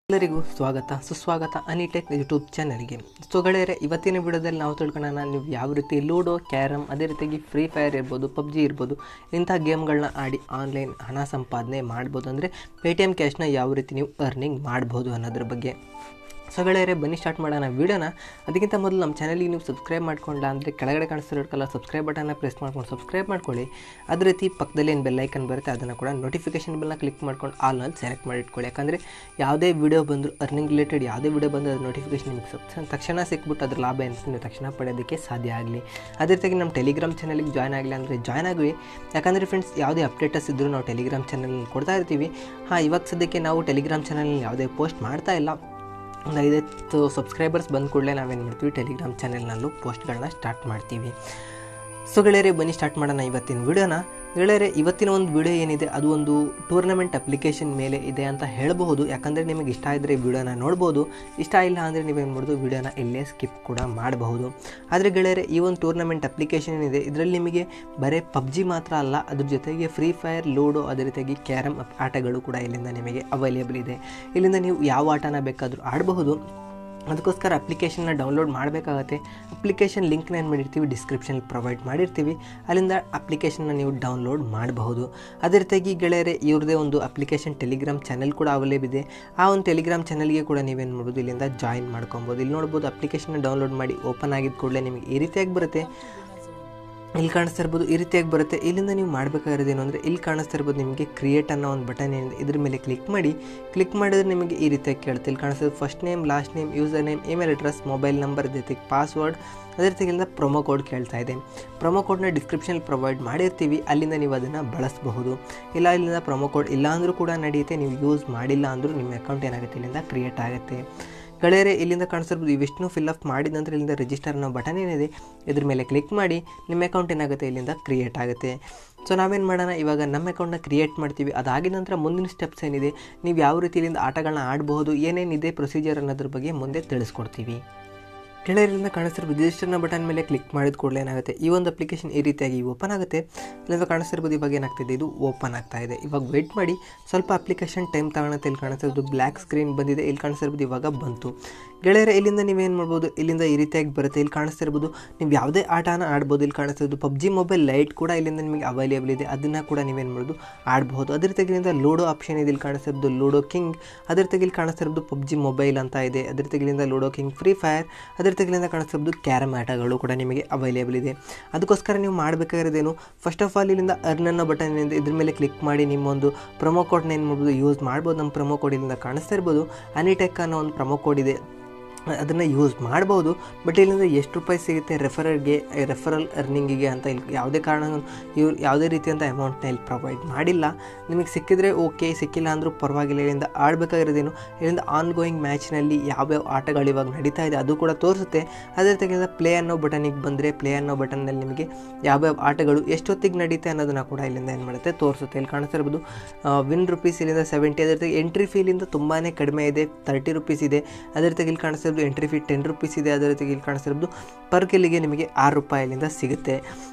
ಎಲ್ಲರಿಗೂ ಸ್ವಾಗತ ಸುಸ್ವಾಗತ ಅನಿಟೆಕ್ ಯೂಟ್ಯೂಬ್ ಚಾನಲ್ಗೆ ಸೊ ಗೆಳೆಯರೆ ಇವತ್ತಿನ ವಿಡಿಯೋದಲ್ಲಿ ನಾವು ತಿಳ್ಕೊಳ್ಳೋಣ ನೀವು ಯಾವ ರೀತಿ ಲೂಡೋ ಕ್ಯಾರಮ್ ಅದೇ ರೀತಿಯಾಗಿ ಫ್ರೀ ಫೈರ್ ಇರ್ಬೋದು ಪಬ್ಜಿ ಇರ್ಬೋದು ಇಂಥ ಗೇಮ್ಗಳನ್ನ ಆಡಿ ಆನ್ಲೈನ್ ಹಣ ಸಂಪಾದನೆ ಮಾಡ್ಬೋದು ಅಂದರೆ ಪೇ ಟಿ ಎಮ್ ಕ್ಯಾಶ್ನ ಯಾವ ರೀತಿ ನೀವು ಅರ್ನಿಂಗ್ ಮಾಡ್ಬೋದು ಅನ್ನೋದ್ರ ಬಗ್ಗೆ ಸೊ ಗೆಳೆಯರೆ ಬನ್ನಿ ಸ್ಟಾರ್ಟ್ ಮಾಡೋಣ ವೀಡಿಯೋನ ಅದಕ್ಕಿಂತ ಮೊದಲು ನಮ್ಮ ಚಾನಲಿಗೆ ನೀವು ಸಬ್ಸ್ಕ್ರೈಬ್ ಮಾಡ್ಕೊಂಡ ಅಂದರೆ ಕೆಳಗಡೆ ಕಾಣಿಸ್ತಿರೋ ಕಲ್ಲ ಸಬ್ಸ್ಕ್ರೈಬ್ ಬಟನ್ನ ಪ್ರೆಸ್ ಮಾಡ್ಕೊಂಡು ಸಬ್ಸ್ಕ್ರೈಬ್ ಮಾಡ್ಕೊಳ್ಳಿ ಅದೇ ರೀತಿ ಪಕ್ಕದಲ್ಲಿ ಏನು ಬೆಲ್ಲೈಕನ್ ಬರುತ್ತೆ ಅದನ್ನು ಕೂಡ ನೋಟಿಫಿಕೇಶನ್ ಬೆಲ್ನ ಕ್ಲಿಕ್ ಮಾಡ್ಕೊಂಡು ಆಲ್ನಲ್ಲಿ ಸೆಲೆಕ್ಟ್ ಮಾಡಿ ಇಟ್ಕೊಳ್ಳಿ ಯಾಕಂದರೆ ಯಾವುದೇ ವಿಡಿಯೋ ಬಂದರೂ ಅರ್ನಿಂಗ್ ರಿಲೇಟೆಡ್ ಯಾವುದೇ ವಿಡಿಯೋ ಬಂದರೂ ಅದ್ರ ನೋಟಿಫಿಕೇಶನ್ ನಿಮಗೆ ಸಬ್ ತಕ್ಷಣ ಸಿಕ್ಬಿಟ್ಟು ಅದ್ರ ಲಾಭ ಏನು ನೀವು ತಕ್ಷಣ ಪಡೆಯೋದಕ್ಕೆ ಸಾಧ್ಯ ಆಗಲಿ ಅದೇ ರೀತಿಯಾಗಿ ನಮ್ಮ ಟೆಲಿಗ್ರಾಮ್ ಚಾನಲಿಗೆ ಜಾಯ್ನ್ ಆಗಲಿ ಅಂದರೆ ಜಾಯ್ನ್ ಆಗಿ ಯಾಕಂದರೆ ಫ್ರೆಂಡ್ಸ್ ಯಾವುದೇ ಅಪ್ಡೇಟಸ್ ಇದ್ದರೂ ನಾವು ಟೆಲಿಗ್ರಾಮ್ ಚಾನಲ್ನಲ್ಲಿ ಕೊಡ್ತಾ ಇರ್ತೀವಿ ಹಾಂ ಇವಾಗ ಸದ್ಯಕ್ಕೆ ನಾವು ಟೆಲಿಗ್ರಾಮ್ ಚಾನಲ್ನಲ್ಲಿ ಯಾವುದೇ ಪೋಸ್ಟ್ ಮಾಡ್ತಾ ಇಲ್ಲ ಒಂದು ಐದತ್ತು ಸಬ್ಸ್ಕ್ರೈಬರ್ಸ್ ಬಂದ ಕೂಡಲೇ ನಾವೇನು ಮಾಡ್ತೀವಿ ಟೆಲಿಗ್ರಾಮ್ ಚಾನೆಲ್ನಲ್ಲೂ ಪೋಸ್ಟ್ಗಳನ್ನ ಸ್ಟಾರ್ಟ್ ಮಾಡ್ತೀವಿ ಸೊ ಗೆಳೆಯರೆ ಬನ್ನಿ ಸ್ಟಾರ್ಟ್ ಮಾಡೋಣ ಇವತ್ತಿನ ವಿಡಿಯೋನ ಗೆಳೆಯರೆ ಇವತ್ತಿನ ಒಂದು ವಿಡಿಯೋ ಏನಿದೆ ಅದು ಒಂದು ಟೂರ್ನಮೆಂಟ್ ಅಪ್ಲಿಕೇಶನ್ ಮೇಲೆ ಇದೆ ಅಂತ ಹೇಳಬಹುದು ಯಾಕಂದರೆ ನಿಮಗೆ ಇಷ್ಟ ಇದ್ದರೆ ಈ ವಿಡಿಯೋನ ನೋಡ್ಬೋದು ಇಷ್ಟ ಇಲ್ಲ ಅಂದರೆ ನೀವೇನು ಮಾಡೋದು ವಿಡಿಯೋನ ಇಲ್ಲೇ ಸ್ಕಿಪ್ ಕೂಡ ಮಾಡಬಹುದು ಆದರೆ ಗೆಳೆಯರೆ ಈ ಒಂದು ಟೂರ್ನಮೆಂಟ್ ಅಪ್ಲಿಕೇಶನ್ ಏನಿದೆ ಇದರಲ್ಲಿ ನಿಮಗೆ ಬರೀ ಪಬ್ಜಿ ಮಾತ್ರ ಅಲ್ಲ ಅದ್ರ ಜೊತೆಗೆ ಫ್ರೀ ಫೈರ್ ಲೂಡೋ ಅದೇ ರೀತಿಯಾಗಿ ಕ್ಯಾರಮ್ ಆಟಗಳು ಕೂಡ ಇಲ್ಲಿಂದ ನಿಮಗೆ ಅವೈಲೇಬಲ್ ಇದೆ ಇಲ್ಲಿಂದ ನೀವು ಯಾವ ಆಟನ ಬೇಕಾದರೂ ಆಡಬಹುದು ಅದಕ್ಕೋಸ್ಕರ ಅಪ್ಲಿಕೇಶನ್ನ ಡೌನ್ಲೋಡ್ ಮಾಡಬೇಕಾಗತ್ತೆ ಅಪ್ಲಿಕೇಶನ್ ಲಿಂಕ್ನ ಏನು ಮಾಡಿರ್ತೀವಿ ಡಿಸ್ಕ್ರಿಪ್ಷನಲ್ಲಿ ಪ್ರೊವೈಡ್ ಮಾಡಿರ್ತೀವಿ ಅಲ್ಲಿಂದ ಅಪ್ಲಿಕೇಶನ್ನ ನೀವು ಡೌನ್ಲೋಡ್ ಮಾಡಬಹುದು ಅದೇ ರೀತಿಯಾಗಿ ಗೆಳೆಯರೆ ಇವ್ರದ್ದೇ ಒಂದು ಅಪ್ಲಿಕೇಶನ್ ಟೆಲಿಗ್ರಾಮ್ ಚಾನಲ್ ಕೂಡ ಅವೈಲೇಬಲ್ ಇದೆ ಆ ಒಂದು ಟೆಲಿಗ್ರಾಮ್ ಚಾನಲ್ಗೆ ಕೂಡ ನೀವೇನು ಮಾಡ್ಬೋದು ಇಲ್ಲಿಂದ ಜಾಯಿನ್ ಮಾಡ್ಕೊಬೋದು ಇಲ್ಲಿ ನೋಡ್ಬೋದು ಅಪ್ಲಿಕೇಶನ್ನ ಡೌನ್ಲೋಡ್ ಮಾಡಿ ಓಪನ್ ಆಗಿದ ಕೂಡಲೇ ನಿಮಗೆ ಈ ರೀತಿಯಾಗಿ ಬರುತ್ತೆ ಇಲ್ಲಿ ಕಾಣಿಸ್ತಾ ಇರ್ಬೋದು ಈ ರೀತಿಯಾಗಿ ಬರುತ್ತೆ ಇಲ್ಲಿಂದ ನೀವು ಮಾಡಬೇಕಾಗಿರೋದು ಏನು ಅಂದರೆ ಇಲ್ಲಿ ಕಾಣಿಸ್ತಾ ಇರ್ಬೋದು ನಿಮಗೆ ಕ್ರಿಯೇಟ್ ಅನ್ನೋ ಒಂದು ಬಟನ್ ಏನಿದೆ ಇದ್ರ ಮೇಲೆ ಕ್ಲಿಕ್ ಮಾಡಿ ಕ್ಲಿಕ್ ಮಾಡಿದ್ರೆ ನಿಮಗೆ ಈ ರೀತಿಯಾಗಿ ಕೇಳುತ್ತೆ ಇಲ್ಲಿ ಕಾಣಿಸ್ತದೆ first name last name user name email address mobile number ಜೊತೆಗೆ ಪಾಸ್ವರ್ಡ್ ಅದೇ ರೀತಿ ಇಲ್ಲಿಂದ ಪ್ರೊಮೋ ಕೋಡ್ ಕೇಳ್ತಾ ಇದೆ ಪ್ರೊಮೋ ಕೋಡ್ನ ಡಿಸ್ಕ್ರಿಪ್ಷನಲ್ಲಿ ಪ್ರೊವೈಡ್ ಮಾಡಿರ್ತೀವಿ ಅಲ್ಲಿಂದ ನೀವು ಅದನ್ನು ಬಳಸಬಹುದು ಇಲ್ಲ ಇಲ್ಲಿಂದ ಪ್ರೊಮೋ ಕೋಡ್ ಇಲ್ಲ ಅಂದರೂ ಕೂಡ ನಡೆಯುತ್ತೆ ನೀವು ಯೂಸ್ ಮಾಡಿಲ್ಲ ಅಂದರೂ ನಿಮ್ಮ ಅಕೌಂಟ್ ಏನಾಗುತ್ತೆ ಇಲ್ಲಿಂದ ಕ್ರಿಯೇಟ್ ಆಗುತ್ತೆ ಗೆಳೆಯರೆ ಇಲ್ಲಿಂದ ಕಾಣಿಸ್ತಿರ್ಬೋದು ಇವಿಷ್ಟು ಫಿಲ್ ಅಪ್ ಮಾಡಿದ ನಂತರ ಇಲ್ಲಿಂದ ರಿಜಿಸ್ಟರ್ ಅನ್ನೋ ಬಟನ್ ಏನಿದೆ ಇದ್ರ ಮೇಲೆ ಕ್ಲಿಕ್ ಮಾಡಿ ನಿಮ್ಮ ಅಕೌಂಟ್ ಏನಾಗುತ್ತೆ ಇಲ್ಲಿಂದ ಕ್ರಿಯೇಟ್ ಆಗುತ್ತೆ ಸೊ ನಾವೇನು ಮಾಡೋಣ ಇವಾಗ ನಮ್ಮ ಅಕೌಂಟ್ನ ಕ್ರಿಯೇಟ್ ಮಾಡ್ತೀವಿ ಅದಾಗಿದ ನಂತರ ಮುಂದಿನ ಸ್ಟೆಪ್ಸ್ ಏನಿದೆ ನೀವು ಯಾವ ರೀತಿ ಇಲ್ಲಿಂದ ಆಟಗಳನ್ನ ಆಡಬಹುದು ಏನೇನಿದೆ ಪ್ರೊಸೀಜರ್ ಅನ್ನೋದ್ರ ಬಗ್ಗೆ ಮುಂದೆ ತಿಳಿಸ್ಕೊಡ್ತೀವಿ ಕೆಳಗಿರಿಂದ ಕಾಣಿಸ್ತಿರೋ ರಿಜಿಸ್ಟರ್ನ ಬಟನ್ ಮೇಲೆ ಕ್ಲಿಕ್ ಮಾಡಿದ ಕೂಡಲೇ ಏನಾಗುತ್ತೆ ಈ ಒಂದು ಅಪ್ಲಿಕೇಶನ್ ಈ ರೀತಿಯಾಗಿ ಓಪನ್ ಆಗುತ್ತೆ ಇಲ್ಲಿಂದ ಕಾಣಿಸ್ತಿರ್ಬೋದು ಇವಾಗ ಏನಾಗ್ತಿದೆ ಇದು ಓಪನ್ ಆಗ್ತಾ ಇದೆ ಇವಾಗ ವೆಯ್ಟ್ ಮಾಡಿ ಸ್ವಲ್ಪ ಅಪ್ಲಿಕೇಶನ್ ಟೈಮ್ ತಗೊಳುತ್ತೆ ಇಲ್ಲಿ ಕಾಣಿಸ್ತಿರೋದು ಬ್ಲ್ಯಾಕ್ ಸ್ಕ್ರೀನ್ ಬಂದಿದೆ ಇಲ್ಲಿ ಕಾಣಿಸ್ತಿರ್ಬೋದು ಇವಾಗ ಬಂತು ಗೆಳೆಯರೆ ಇಲ್ಲಿಂದ ನೀವೇನು ಮಾಡ್ಬೋದು ಇಲ್ಲಿಂದ ಈ ರೀತಿಯಾಗಿ ಬರುತ್ತೆ ಇಲ್ಲಿ ಕಾಣಿಸ್ತಿರ್ಬೋದು ನೀವು ಯಾವುದೇ ಆಟನ ಆಡ್ಬೋದು ಇಲ್ಲಿ ಕಾಣಿಸ್ತಿರೋದು ಪಬ್ಜಿ ಮೊಬೈಲ್ ಲೈಟ್ ಕೂಡ ಇಲ್ಲಿಂದ ನಿಮಗೆ ಅವೈಲೇಬಲ್ ಇದೆ ಅದನ್ನು ಕೂಡ ನೀವೇನು ಮಾಡ್ಬೋದು ಆಡ್ಬೋದು ಅದೇ ರೀತಿಯಾಗಿ ಇಲ್ಲಿಂದ ಲೂಡೋ ಆಪ್ಷನ್ ಇದೆ ಇಲ್ಲಿ ಕಾಣಿಸ್ತಿರೋದು ಲೂಡೋ ಕಿಂಗ್ ಅದೇ ರೀತಿಯಾಗಿ ಇಲ್ಲಿ ಕಾಣಿಸ್ತಿರೋದು ಪಬ್ಜಿ ಮೊಬೈಲ್ ಅಂತ ಇದೆ ಅದೇ ರೀತಿಯಾಗಿ ಇಲ್ಲಿಂದ ಲೂಡೋ ಕಿಂಗ್ ಫ್ರೀ ಫೈರ್ ಅದೇ ರೀತಿಯಾಗಿ ಕಾಣಿಸ್ತಿರೋದು ಕ್ಯಾರಮ್ ಆಟಗಳು ಕೂಡ ನಿಮಗೆ ಅವೈಲೇಬಲ್ ಇದೆ ಅದಕ್ಕೋಸ್ಕರ ನೀವು ಮಾಡಬೇಕಾಗಿರೋದೇನು ಫಸ್ಟ್ ಆಫ್ ಆಲ್ ಇಲ್ಲಿಂದ ಅರ್ನ್ ಅನ್ನೋ ಬಟನ್ ಏನಿದೆ ಇದ್ರ ಮೇಲೆ ಕ್ಲಿಕ್ ಮಾಡಿ ನಿಮ್ಮೊಂದು ಪ್ರೊಮೋ ಕೋಡ್ನ ಏನು ಮಾಡ್ಬೋದು ಯೂಸ್ ಮಾಡ್ಬೋದು ನಮ್ಮ ಪ್ರೊಮೋ ಕೋಡ್ ಇಲ್ಲಿಂದ ಕಾಣಿಸ್ತಾ ಇರ್ಬೋದು ಅನಿಟೆಕ್ ಅನ್ನೋ ಒಂದು ಪ್ರೊಮೋ ಕೋಡ್ ಇದೆ ಅದನ್ನು ಯೂಸ್ ಮಾಡ್ಬೋದು ಬಟ್ ಇಲ್ಲಿಂದ ಎಷ್ಟು ರೂಪಾಯಿ ಸಿಗುತ್ತೆ ರೆಫರಲ್ಗೆ ರೆಫರಲ್ ಅರ್ನಿಂಗಿಗೆ ಅಂತ ಇಲ್ಲಿ ಯಾವುದೇ ಕಾರಣ ಇವ್ರು ಯಾವುದೇ ರೀತಿಯಂಥ ಅಮೌಂಟ್ನ ಇಲ್ಲಿ ಪ್ರೊವೈಡ್ ಮಾಡಿಲ್ಲ ನಿಮಗೆ ಸಿಕ್ಕಿದ್ರೆ ಓಕೆ ಸಿಕ್ಕಿಲ್ಲ ಅಂದರೂ ಪರವಾಗಿಲ್ಲ ಇಲ್ಲಿಂದ ಆಡಬೇಕಾಗಿರೋದೇನು ಇಲ್ಲಿಂದ ಆನ್ ಗೋಯಿಂಗ್ ಮ್ಯಾಚ್ನಲ್ಲಿ ಯಾವ್ಯಾವ ಆಟಗಳು ಇವಾಗ ನಡೀತಾ ಇದೆ ಅದು ಕೂಡ ತೋರಿಸುತ್ತೆ ಅದೇ ರೀತಿಯಿಂದ ಪ್ಲೇ ಅನ್ನೋ ಬಟನಿಗೆ ಬಂದರೆ ಪ್ಲೇ ಅನ್ನೋ ಬಟನ್ನಲ್ಲಿ ನಿಮಗೆ ಯಾವ್ಯಾವ ಆಟಗಳು ಎಷ್ಟೊತ್ತಿಗೆ ನಡೀತೆ ಅನ್ನೋದನ್ನು ಕೂಡ ಇಲ್ಲಿಂದ ಏನು ಮಾಡುತ್ತೆ ತೋರಿಸುತ್ತೆ ಇಲ್ಲಿ ಕಾಣಿಸ್ತಿರ್ಬೋದು ವಿನ್ ರುಪೀಸ್ ಇಲ್ಲಿಂದ ಸೆವೆಂಟಿ ಅದೇ ರೀತಿ ಎಂಟ್ರಿ ಫೀಲಿಂದ ತುಂಬಾ ಕಡಿಮೆ ಇದೆ ತರ್ಟಿ ರುಪೀಸ್ ಇದೆ ಅದೇ ರೀತಿ ಇಲ್ಲಿ ಕಾಣಿಸ್ತಿರ್ಬೋದು ಎಂಟ್ರಿ ಫೀ ಟೆನ್ ರುಪೀಸ್ ಇದೆ ಅದೇ ರೀತಿ ಇಲ್ಲಿ ಕಾಣಿಸ್ತಿರೋದು ಪರ್ ಕಿಲ್ಲಿಗೆ ನಿಮಗೆ ಆರು ರೂಪಾಯಿಲಿಂದ ಸಿಗುತ್ತೆ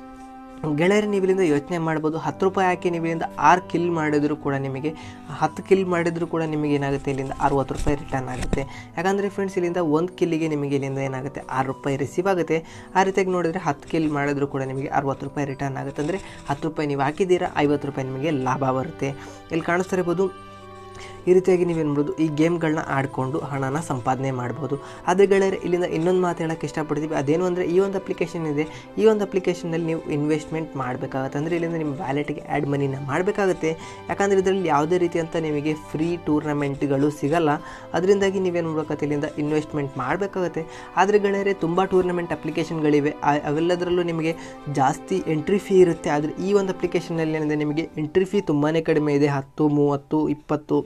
ಗೆಳೆಯರು ನೀವು ಇಲ್ಲಿಂದ ಯೋಚನೆ ಮಾಡ್ಬೋದು ಹತ್ತು ರೂಪಾಯಿ ಹಾಕಿ ನೀವು ಇಲ್ಲಿಂದ ಆರು ಕಿಲ್ ಮಾಡಿದ್ರು ಕೂಡ ನಿಮಗೆ ಹತ್ತು ಕಿಲ್ ಮಾಡಿದ್ರು ಕೂಡ ನಿಮಗೆ ಏನಾಗುತ್ತೆ ಇಲ್ಲಿಂದ ಅರುವತ್ತು ರೂಪಾಯಿ ರಿಟರ್ನ್ ಆಗುತ್ತೆ ಯಾಕಂದರೆ ಫ್ರೆಂಡ್ಸ್ ಇಲ್ಲಿಂದ ಒಂದು ಕಿಲ್ಲಿಗೆ ನಿಮಗೆ ಇಲ್ಲಿಂದ ಏನಾಗುತ್ತೆ ಆರು ರೂಪಾಯಿ ರಿಸೀವ್ ಆಗುತ್ತೆ ಆ ರೀತಿಯಾಗಿ ನೋಡಿದ್ರೆ ಹತ್ತು ಕಿಲ್ ಮಾಡಿದ್ರು ಕೂಡ ನಿಮಗೆ ಅರುವತ್ತು ರೂಪಾಯಿ ರಿಟರ್ನ್ ಆಗುತ್ತೆ ಅಂದರೆ ಹತ್ತು ರೂಪಾಯಿ ನೀವು ಹಾಕಿದ್ದೀರಾ ಐವತ್ತು ರೂಪಾಯಿ ನಿಮಗೆ ಲಾಭ ಬರುತ್ತೆ ಇಲ್ಲಿ ಕಾಣಿಸ್ತಾ ಇರ್ಬೋದು ಈ ರೀತಿಯಾಗಿ ನೀವೇನು ಮಾಡ್ಬೋದು ಈ ಗೇಮ್ಗಳನ್ನ ಆಡಿಕೊಂಡು ಹಣನ ಸಂಪಾದನೆ ಮಾಡ್ಬೋದು ಅದೇ ಗೆಳೆಯರೆ ಇಲ್ಲಿಂದ ಇನ್ನೊಂದು ಮಾತು ಹೇಳೋಕ್ಕೆ ಇಷ್ಟಪಡ್ತೀವಿ ಅದೇನು ಅಂದರೆ ಈ ಒಂದು ಅಪ್ಲಿಕೇಶನ್ ಇದೆ ಈ ಒಂದು ಅಪ್ಲಿಕೇಶನಲ್ಲಿ ನೀವು ಇನ್ವೆಸ್ಟ್ಮೆಂಟ್ ಮಾಡಬೇಕಾಗುತ್ತೆ ಅಂದರೆ ಇಲ್ಲಿಂದ ನಿಮ್ಮ ವ್ಯಾಲೆಟ್ಗೆ ಆ್ಯಡ್ ಮನಿನ ಮಾಡಬೇಕಾಗುತ್ತೆ ಯಾಕಂದರೆ ಇದರಲ್ಲಿ ಯಾವುದೇ ರೀತಿಯಂಥ ನಿಮಗೆ ಫ್ರೀ ಟೂರ್ನಮೆಂಟ್ಗಳು ಸಿಗಲ್ಲ ಅದರಿಂದಾಗಿ ನೀವೇನು ಮಾಡಬೇಕಾಗುತ್ತೆ ಇಲ್ಲಿಂದ ಇನ್ವೆಸ್ಟ್ಮೆಂಟ್ ಮಾಡಬೇಕಾಗುತ್ತೆ ಆದರೆ ಗೆಳೆಯರೆ ತುಂಬ ಟೂರ್ನಮೆಂಟ್ ಅಪ್ಲಿಕೇಶನ್ಗಳಿವೆ ಅವೆಲ್ಲದರಲ್ಲೂ ನಿಮಗೆ ಜಾಸ್ತಿ ಎಂಟ್ರಿ ಫೀ ಇರುತ್ತೆ ಆದರೆ ಈ ಒಂದು ಅಪ್ಲಿಕೇಶನ್ನಲ್ಲಿ ಏನಿದೆ ನಿಮಗೆ ಎಂಟ್ರಿ ಫೀ ತುಂಬಾ ಕಡಿಮೆ ಇದೆ ಹತ್ತು ಮೂವತ್ತು ಇಪ್ಪತ್ತು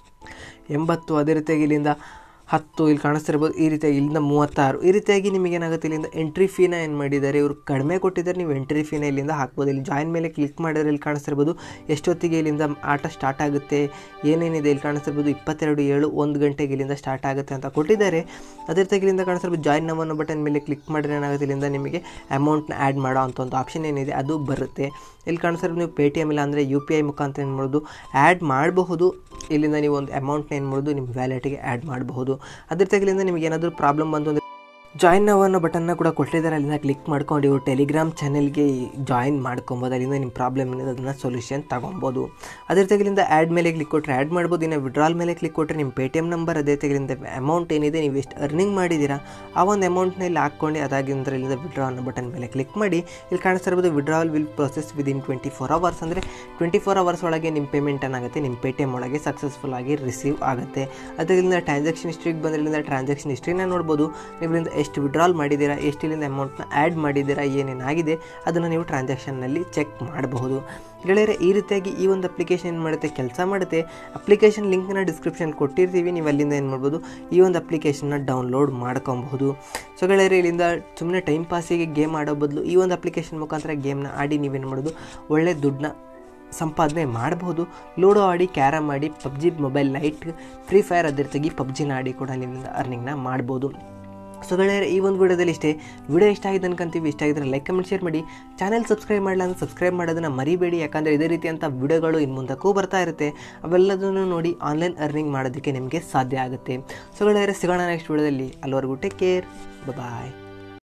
ಎಂಬತ್ತು ಅದೇ ರೀತಿಯಾಗಿ ಇಲ್ಲಿಂದ ಹತ್ತು ಇಲ್ಲಿ ಕಾಣಿಸ್ತಿರ್ಬೋದು ಈ ರೀತಿಯಾಗಿ ಇಲ್ಲಿಂದ ಮೂವತ್ತಾರು ಈ ರೀತಿಯಾಗಿ ನಿಮಗೆ ಏನಾಗುತ್ತೆ ಇಲ್ಲಿಂದ ಎಂಟ್ರಿ ಫೀನ ಏನು ಮಾಡಿದ್ದಾರೆ ಇವರು ಕಡಿಮೆ ಕೊಟ್ಟಿದ್ದಾರೆ ನೀವು ಎಂಟ್ರಿ ಫೀನ ಇಲ್ಲಿಂದ ಹಾಕ್ಬೋದು ಇಲ್ಲಿ ಜಾಯಿನ್ ಮೇಲೆ ಕ್ಲಿಕ್ ಮಾಡಿದ್ರೆ ಇಲ್ಲಿ ಕಾಣಿಸ್ತಿರ್ಬೋದು ಎಷ್ಟೊತ್ತಿಗೆ ಇಲ್ಲಿಂದ ಆಟ ಸ್ಟಾರ್ಟ್ ಆಗುತ್ತೆ ಏನೇನಿದೆ ಇಲ್ಲಿ ಕಾಣಿಸ್ತಿರ್ಬೋದು ಇಪ್ಪತ್ತೆರಡು ಏಳು ಒಂದು ಗಂಟೆಗೆ ಇಲ್ಲಿಂದ ಸ್ಟಾರ್ಟ್ ಆಗುತ್ತೆ ಅಂತ ಕೊಟ್ಟಿದ್ದಾರೆ ಅದೇ ರೀತಿಯಾಗಿ ಇಲ್ಲಿಂದ ಕಾಣಿಸ್ತಿರ್ಬೋದು ಜಾಯಿನ್ ನವ್ ಅನ್ನೋ ಬಟನ್ ಮೇಲೆ ಕ್ಲಿಕ್ ಮಾಡಿದ್ರೆ ಏನಾಗುತ್ತೆ ಇಲ್ಲಿಂದ ನಿಮಗೆ ಅಮೌಂಟ್ನ ಆ್ಯಡ್ ಮಾಡೋ ಅಂಥ ಒಂದು ಆಪ್ಷನ್ ಏನಿದೆ ಅದು ಬರುತ್ತೆ ಇಲ್ಲಿ ಕಾಣಿಸ್ತಾರೆ ನೀವು ಪೇ ಟಿ ಎಮ್ ಇಲ್ಲ ಅಂದರೆ ಯು ಪಿ ಐ ಮುಖಾಂತರ ಏನು ಮಾಡೋದು ಆ್ಯಡ್ ಮಾಡಬಹುದು ಇಲ್ಲಿಂದ ನೀವು ಒಂದು ಅಮೌಂಟ್ನ ಏನು ಮಾಡೋದು ನಿಮ್ಮ ವ್ಯಾಲೆಟಿಗೆ ಆ್ಯಡ್ ಮಾಡಬಹುದು ಅದ್ರ ತೆಗಲಿಂದ ನಿಮಗೆ ಏನಾದರೂ ಪ್ರಾಬ್ಲಮ್ ಬಂತು ಅಂದರೆ ಜಾಯಿನ್ ನಾವು ಅನ್ನೋ ಬಟನ್ನ ಕೂಡ ಕೊಟ್ಟಿದ್ದಾರೆ ಅಲ್ಲಿಂದ ಕ್ಲಿಕ್ ಮಾಡ್ಕೊಂಡು ಇವರು ಟೆಲಿಗ್ರಾಮ್ ಚಾನೆಲ್ಗೆ ಜಾಯಿನ್ ಮಾಡ್ಕೊಬೋದು ಅಲ್ಲಿಂದ ನಿಮ್ಮ ಪ್ರಾಬ್ಲಮ್ ಏನಿದೆ ಅದನ್ನು ಸೊಲ್ಯೂಷನ್ ತಗೊಬೋದು ಅದೇ ತೆಗಲಿಂದ ಆ್ಯಡ್ ಮೇಲೆ ಕ್ಲಿಕ್ ಕೊಟ್ಟರೆ ಆ್ಯಡ್ ಮಾಡ್ಬೋದು ಇನ್ನು ವಿಡ್ರಾಲ್ ಮೇಲೆ ಕ್ಲಿಕ್ ಕೊಟ್ಟರೆ ನಿಮ್ಮ ಪೇ ಟಿ ಎಮ್ ನಂಬರ್ ಅದೇ ತೆಗಲಿಂದ ಅಮೌಂಟ್ ಏನಿದೆ ನೀವು ಎಷ್ಟು ಅರ್ನಿಂಗ್ ಮಾಡಿದ್ದೀರಾ ಆ ಒಂದು ಅಮೌಂಟ್ನ ಇಲ್ಲಿ ಹಾಕ್ಕೊಂಡು ಅದಾಗಿಂದ ಇಲ್ಲಿಂದ ವಿಡ್ರಾ ಅನ್ನೋ ಬಟನ್ ಮೇಲೆ ಕ್ಲಿಕ್ ಮಾಡಿ ಇಲ್ಲಿ ಕಾಣಿಸ್ತಾ ಇರ್ಬೋದು withdrawal will process within twenty four hours ಅಂದರೆ ಟ್ವೆಂಟಿ ಫೋರ್ ಅವರ್ಸ್ ಒಳಗೆ ನಿಮ್ಮ ಪೇಮೆಂಟ್ ಏನಾಗುತ್ತೆ ನಿಮ್ಮ ಪೇ ಟಿ ಎಮ್ ಒಳಗೆ ಸಕ್ಸಸ್ಫುಲ್ ಆಗಿ ರಿಸೀವ್ ಆಗುತ್ತೆ ಅದರಿಂದ ಟ್ರಾನ್ಸಾಕ್ಷನ್ ಹಿಸ್ಟ್ರಿಗೆ ಬಂದ್ರಿಂದ ಟ್ರಾನ್ಸಾಕ್ಷನ್ ಹಿಸ್ಟ್ರಿನ ನೋಡ್ಬೋದು ನೀವಿಂದ ಎಷ್ಟು ವಿಡ್ರಾಲ್ ಮಾಡಿದ್ದೀರಾ ಎಷ್ಟು ಇಲ್ಲಿಂದ ಅಮೌಂಟ್ನ ಆ್ಯಡ್ ಮಾಡಿದ್ದೀರಾ ಏನೇನಾಗಿದೆ ಅದನ್ನು ನೀವು ಟ್ರಾನ್ಸಾಕ್ಷನ್ನಲ್ಲಿ ಚೆಕ್ ಮಾಡಬಹುದು ಗೆಳೆಯರೆ ಈ ರೀತಿಯಾಗಿ ಈ ಒಂದು ಅಪ್ಲಿಕೇಶನ್ ಏನು ಮಾಡುತ್ತೆ ಕೆಲಸ ಮಾಡುತ್ತೆ ಅಪ್ಲಿಕೇಶನ್ ಲಿಂಕ್ನ ಡಿಸ್ಕ್ರಿಪ್ಷನ್ ಕೊಟ್ಟಿರ್ತೀವಿ ನೀವು ಅಲ್ಲಿಂದ ಏನು ಮಾಡ್ಬೋದು ಈ ಒಂದು ಅಪ್ಲಿಕೇಶನ್ನ ಡೌನ್ಲೋಡ್ ಮಾಡ್ಕೊಬಹುದು ಸೊ ಗೆಳೆಯರೆ ಇಲ್ಲಿಂದ ಸುಮ್ಮನೆ ಟೈಮ್ ಪಾಸಿಗೆ ಗೇಮ್ ಆಡೋ ಬದಲು ಈ ಒಂದು ಅಪ್ಲಿಕೇಶನ್ ಮುಖಾಂತರ ಗೇಮ್ನ ಆಡಿ ನೀವೇನು ಮಾಡೋದು ಒಳ್ಳೆ ದುಡ್ಡನ್ನ ಸಂಪಾದನೆ ಮಾಡಬಹುದು ಲೂಡೋ ಆಡಿ ಕ್ಯಾರಮ್ ಆಡಿ PUBG mobile lite free fire ಅದ್ರ ತೆಗಿ ಪಬ್ಜಿನ ಆಡಿ ಕೂಡ ನಿಮ್ಮಿಂದ ಅರ್ನಿಂಗ್ನ ಮಾಡ್ಬೋದು ಸೊ ಗೆಳೆಯರೆ ಈ ಒಂದು ವಿಡಿಯೋದಲ್ಲಿ ಇಷ್ಟೇ ವಿಡಿಯೋ ಇಷ್ಟ ಆಗಿದೆ ಅನ್ಕೊಂತೀವಿ ಇಷ್ಟ ಆಗಿದ್ರೆ ಲೈಕ್ ಕಮೆಂಟ್ ಶೇರ್ ಮಾಡಿ ಚಾನಲ್ ಸಬ್ಸ್ಕ್ರೈಬ್ ಮಾಡಲ್ಲ ಅಂದ್ರೆ ಸಬ್ಸ್ಕ್ರೈಬ್ ಮಾಡೋದನ್ನ ಮರಿಬೇಡಿ ಯಾಕಂದರೆ ಇದೇ ರೀತಿಯಂಥ ವಿಡಿಯೋಗಳು ಇನ್ನು ಮುಂದಕ್ಕೂ ಬರ್ತಾ ಇರುತ್ತೆ ಅವೆಲ್ಲದನ್ನು ನೋಡಿ ಆನ್ಲೈನ್ ಅರ್ನಿಂಗ್ ಮಾಡೋದಕ್ಕೆ ನಿಮಗೆ ಸಾಧ್ಯ ಆಗುತ್ತೆ ಸೊ ಗೆಳೆಯರೆ ಸಿಗೋಣ ನೆಕ್ಸ್ಟ್ ವಿಡಿಯೋದಲ್ಲಿ ಅಲ್ಲಿವರೆಗೂ ಟೇಕ್ ಕೇರ್ ಬಾಯ್